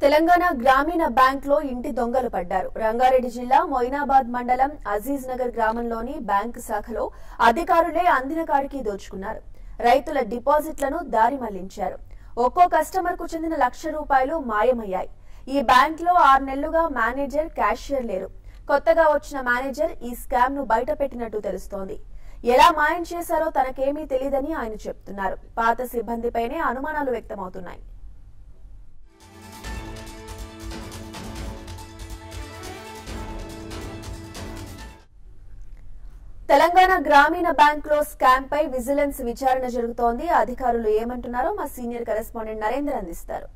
తెలంగాణ గ్రామీణ బ్యాంక్ లో ఇంటి దొంగలు పడ్డారు రంగారెడ్డి జిల్లా మొయినాబాద్ మండలం అజీజ్ నగర్ గ్రామంలోని బ్యాంకు శాఖలో అధికారులే అందిన కాడికి దోచుకున్నారు రైతుల డిపాజిట్లను దారి మళ్లించారు ఒక్కో కస్టమర్ కు చెందిన లక్ష రూపాయలు మాయమయ్యాయి ఈ బ్యాంక్ లో ఆరు నెలలుగా మేనేజర్ క్యాషియర్ లేరు కొత్తగా వచ్చిన మేనేజర్ ఈ స్కామ్ ను బయటపెట్టినట్టు తెలుస్తోంది ఎలా మాయం చేశారో తనకేమీ తెలియదని ఆయన చెప్తున్నారు పాత సిబ్బందిపైనే అనుమానాలు వ్యక్తమవుతున్నాయి తెలంగాణ గ్రామీణ బ్యాంక్ లో స్కామ్ పై విజిలెన్స్ విచారణ జరుగుతోంది అధికారులు ఏమంటున్నారో మా సీనియర్ కరెస్పాండెంట్ నరేంద్ర అందిస్తారు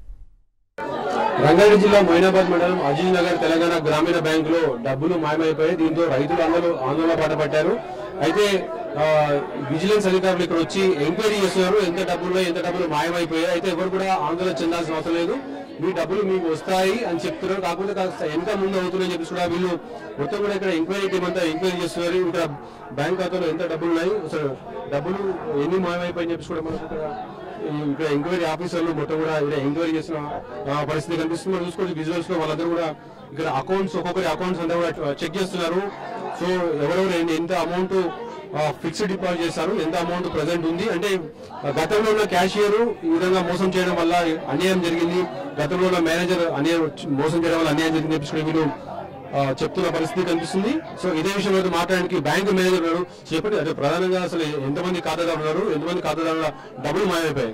రంగారెడ్డి జిల్లా మొయినాబాద్ మండలం అజీజ్ నగర్ తెలంగాణ గ్రామీణ బ్యాంక్ లో డబ్బులు మాయమైపోయాయి దీంతో రైతులు అందరూ ఆందోళన పడబట్టారు అయితే ఆ, విజిలెన్స్ అధికారులు ఇక్కడ వచ్చి ఎంక్వైరీ చేస్తున్నారు ఎంత డబ్బులు ఎంత డబ్బులు మాయమైపోయాయి అయితే ఎవరు కూడా ఆందోళన చెందాల్సిన అవసరం లేదు మీ డబ్బులు మీకు వస్తాయి అని చెప్తున్నారు కాకపోతే కాస్త ఎంత ముందు అవుతుందని చెప్పేసి కూడా వీళ్ళు మొత్తం కూడా ఇక్కడ ఎంక్వైరీ టీం అంతా ఎంక్వైరీ చేస్తున్నారు ఇక్కడ బ్యాంక్ ఖాతాలో ఎంత డబ్బులు ఉన్నాయి అసలు డబ్బులు ఎన్ని మాయమైపోయాయని చెప్పేసి కూడా మనకు ఇక్కడ ఇక్కడ ఎంక్వైరీ ఆఫీసర్లు మొత్తం కూడా ఇక్కడ ఎంక్వైరీ చేసిన ఆ, పరిస్థితి కనిపిస్తుంది మనం చూసుకోవచ్చు విజువల్స్ లో వాళ్ళందరూ కూడా ఇక్కడ అకౌంట్స్ ఒక్కొక్కరి అకౌంట్స్ అంతా కూడా చెక్ చేస్తున్నారు సో ఎవరెవరు ఎన్ని- ఎంత అమౌంట్ ఫిక్స్డ్ డిపాజిట్ చేశారు ఎంత అమౌంట్ ప్రెసెంట్ ఉంది అంటే ఆ, గతంలో ఉన్న క్యాషియర్ ఈ విధంగా మోసం చేయడం వల్ల అన్యాయం జరిగింది గతంలో ఉన్న మేనేజర్ అన్యాయం మోసం చేయడం వల్ల అన్యాయం జరిగింది చెప్పి వీళ్ళు ఆ, చెప్తున్న పరిస్థితి కనిపిస్తుంది సో ఇదే విషయం మీద మాట్లాడడానికి బ్యాంక్ మేనేజర్ ఉన్నారు చెప్పండి అంటే ప్రధానంగా అసలు ఎంతమంది ఖాతాదారులు ఉన్నారు ఎంతమంది ఖాతాదారుల డబ్బులు మాయమైపోయాయి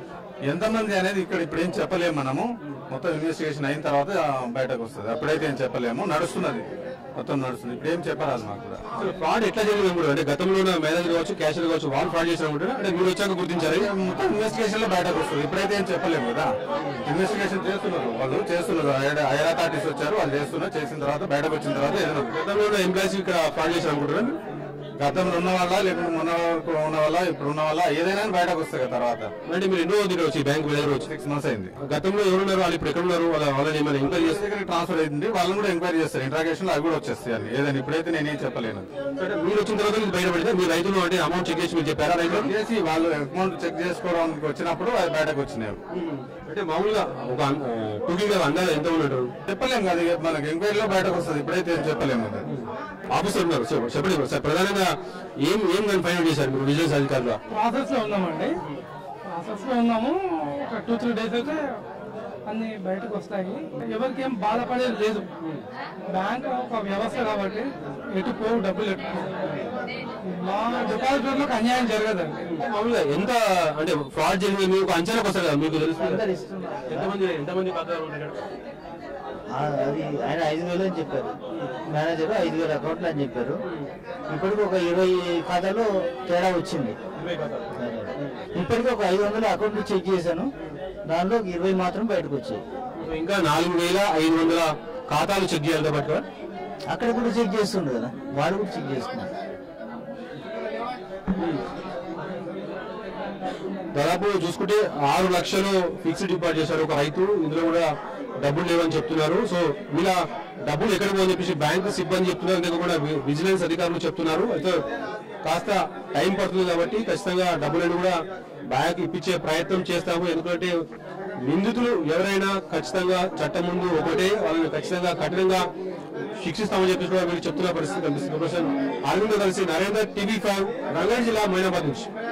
ఎంతమంది అనేది ఇక్కడ ఇప్పుడు ఏం చెప్పలేము మనము మొత్తం ఇన్వెస్టిగేషన్ అయిన తర్వాత ఆ, బయటకు వస్తుంది అప్పుడైతే ఏం చెప్పలేము నడుస్తున్నది మొత్తం నడుస్తుంది ఇప్పుడు ఏం చెప్పరాదు మాకు కూడా అసలు ఫ్రాడ్ ఎట్లా జరిగింది కూడా అంటే గతంలో ఉన్న మేనేజర్ కావచ్చు క్యాషియర్ కావచ్చు వాళ్ళు ఫ్రాడ్ చేసిన అనుకుంటారు అంటే మీరు వచ్చాక గుర్తించారు మొత్తం ఇన్వెస్టిగేషన్ లో బయటకు వస్తుంది ఇప్పుడైతే ఏం చెప్పలేము కదా ఇన్వెస్టిగేషన్ చేస్తున్నారు వాళ్ళు చేస్తున్నారు ఐఆర్ అథారిటీస్ వచ్చారు వాళ్ళు చేస్తున్నారు చేసిన తర్వాత బయటకు వచ్చిన తర్వాత ఏదైనా గతంలో ఉన్న ఎంప్లాయీస్ ఇక్కడ ఫ్రాడ్ చేసిన అనుకుంటారు గతంలో ఉన్న వాళ్ళ లేకుంటే మొన్న వరకు ఉన్న వాళ్ళ ఇప్పుడు ఉన్న వాళ్ళ ఏదైనా బయటకు వస్తుంది కదా తర్వాత అంటే మీరు ఎన్నో తిరిగి వచ్చి బ్యాంక్ మేనేజర్ వచ్చి సిక్స్ మంత్స్ అయింది గతంలో ఎవరున్నారు వాళ్ళు ఇప్పుడు ఎక్కడ ఉన్నారు వాళ్ళ వాళ్ళని ఏమైనా ఎంక్వైరీ చేస్తారు దగ్గరికి ట్రాన్స్ఫర్ అయింది వాళ్ళని కూడా ఎంక్వైరీ చేస్తారు ఇంట్రాగేషన్ లో అవి కూడా వచ్చేస్తాయి అన్ని. ఏదైనా ఇప్పుడైతే నేనేం చెప్పలేను అంటే మీరు వచ్చిన తర్వాత మీరు బయటపడితే మీ రైతులు అంటే అమౌంట్ చెక్ చేసి మీరు చెప్పారా రైతులు చేసి వాళ్ళు అకౌంట్ చెక్ చేసుకోవడానికి వచ్చినప్పుడు అది బయటకు వచ్చినాయి అంటే మామూలుగా ఒక టూకింగ్ అందాలు ఎంత ఉన్నట్టు చెప్పలేము కదా ఇక మనకి ఎంక్వైరీలో బయటకు వస్తుంది ఇప్పుడైతే ఏం చెప్పలేము కదా ఆఫీసర్ ఉన్నారు సో చెప్పండి సార్ ప్రధానంగా ఏం ఏం కానీ ఫైండ్ చేశారు మీరు విజిలెన్స్ అధికారులు ప్రాసెస్ లో ఉన్నామండి ప్రాసెస్ లో ఉన్నాము ఒక టూ త్రీ డేస్ అయితే అన్ని బయటకు వస్తాయి ఎవరికి ఏం బాధపడేది లేదు బ్యాంక్ ఒక వ్యవస్థ కాబట్టి ఎటు పోవు డబ్బులు ఎటు పోవు. మా డిపాజిటర్లకు అన్యాయం జరగదండి మామూలుగా ఎంత అంటే ఫ్రాడ్ జరిగింది మీకు అంచనాకు వస్తారు కదా మీకు తెలుసు కదా? ఎంతమంది ఎంతమంది ఖాతాదారులు ఉన్నారు ఇక్కడ? ఆ, అది ఆయన ఐదు వేలు అని చెప్పారు మేనేజర్ ఐదు వేల అకౌంట్లు అని చెప్పారు ఇప్పటికి ఒక ఇరవై ఖాతాలో తేడా వచ్చింది ఇప్పటికి ఒక ఐదు వందల అకౌంట్లు చెక్ చేశాను దానిలో ఒక ఇరవై మాత్రం బయటకు వచ్చాయి సో ఇంకా నాలుగు వేల ఐదు వందల ఖాతాలు చెక్ చేయాలి కాబట్టి అక్కడ కూడా చెక్ చేస్తుండు కదా వాడు కూడా చెక్ చేసుకున్నాడు దాదాపు చూసుకుంటే ఆరు లక్షలు ఫిక్స్డ్ డిపాజిట్ చేశారు ఒక రైతు ఇందులో కూడా డబ్బులు లేవని చెప్తున్నారు సో వీళ్ళ డబ్బులు ఎక్కడ పోని చెప్పేసి బ్యాంక్ సిబ్బంది చెప్తున్నారు ఇంకా కూడా వి- విజిలెన్స్ అధికారులు చెప్తున్నారు అయితే కాస్త టైం పడుతుంది కాబట్టి ఖచ్చితంగా డబ్బులను కూడా బ్యాంక్ ఇప్పించే ప్రయత్నం చేస్తాము ఎందుకంటే నిందితులు ఎవరైనా ఖచ్చితంగా చట్టం ముందు ఒకటే వాళ్ళని ఖచ్చితంగా కఠినంగా శిక్షిస్తామని చెప్పేసి కూడా వీళ్ళు చెప్తున్న పరిస్థితి కనిపిస్తుంది ప్రొఫెసర్ అరవింద్ కలిసి నరేందర్ టీవీ ఫైవ్ రంగారెడ్డి జిల్లా మైనాబాద్ నుంచి